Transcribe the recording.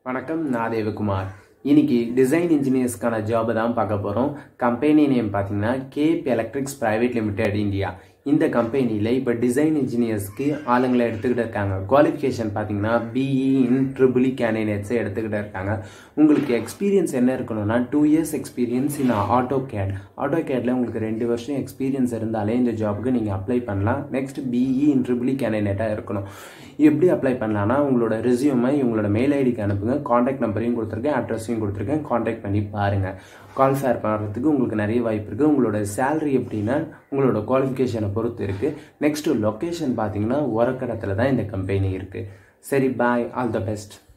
வணக்கம் நான் தேவகுமார் இன்னைக்கு டிசைன் இன்ஜினியர்ஸ்க்கான ஜாப் தான் பார்க்க போகிறோம் கம்பெனி நேம் பார்த்தீங்கன்னா cap electrics private limited India இந்த கம்பெனியில் இப்போ டிசைன் இன்ஜினியர்ஸ்க்கு ஆளுங்களை எடுத்துக்கிட்டு இருக்காங்க குவாலிஃபிகேஷன் பார்த்தீங்கன்னா பிஇ இன் ட்ரிபிளி கேண்டிடேட்ஸை எடுத்துக்கிட்டு இருக்காங்க உங்களுக்கு எக்ஸ்பீரியன்ஸ் என்ன இருக்கணும்னா two years experience in auto cad auto கேட்டில் உங்களுக்கு ரெண்டு வருஷம் எக்ஸ்பீரியன்ஸ் இருந்தாலே இந்த ஜாபுக்கு நீங்கள் அப்ளை பண்ணலாம் நெக்ஸ்ட் பிஇ இன் ட்ரிபிளி கேண்டிடேட்டாக இருக்கணும் எப்படி அப்ளை பண்ணலாம்னா உங்களோட ரெசியூமை உங்களோட மெயில் ஐடிக்கு அனுப்புங்க காண்டாக்ட் நம்பரையும் கொடுத்துருக்கேன் அட்ரஸையும் கொடுத்துருக்கேன் காண்டாக்ட் பண்ணி பாருங்கள் கால் ஃபேர் பண்ணுறதுக்கு உங்களுக்கு நிறைய வாய்ப்பு இருக்குது உங்களோட சேலரி எப்படின்னா உங்களோட குவாலிஃபிகேஷனை பொறுத்து இருக்குது நெக்ஸ்ட்டு லொக்கேஷன் பார்த்தீங்கன்னா உரக்கடத்தில் தான் இந்த கம்பெனி இருக்குது சரி பாய் ஆல் த பெஸ்ட்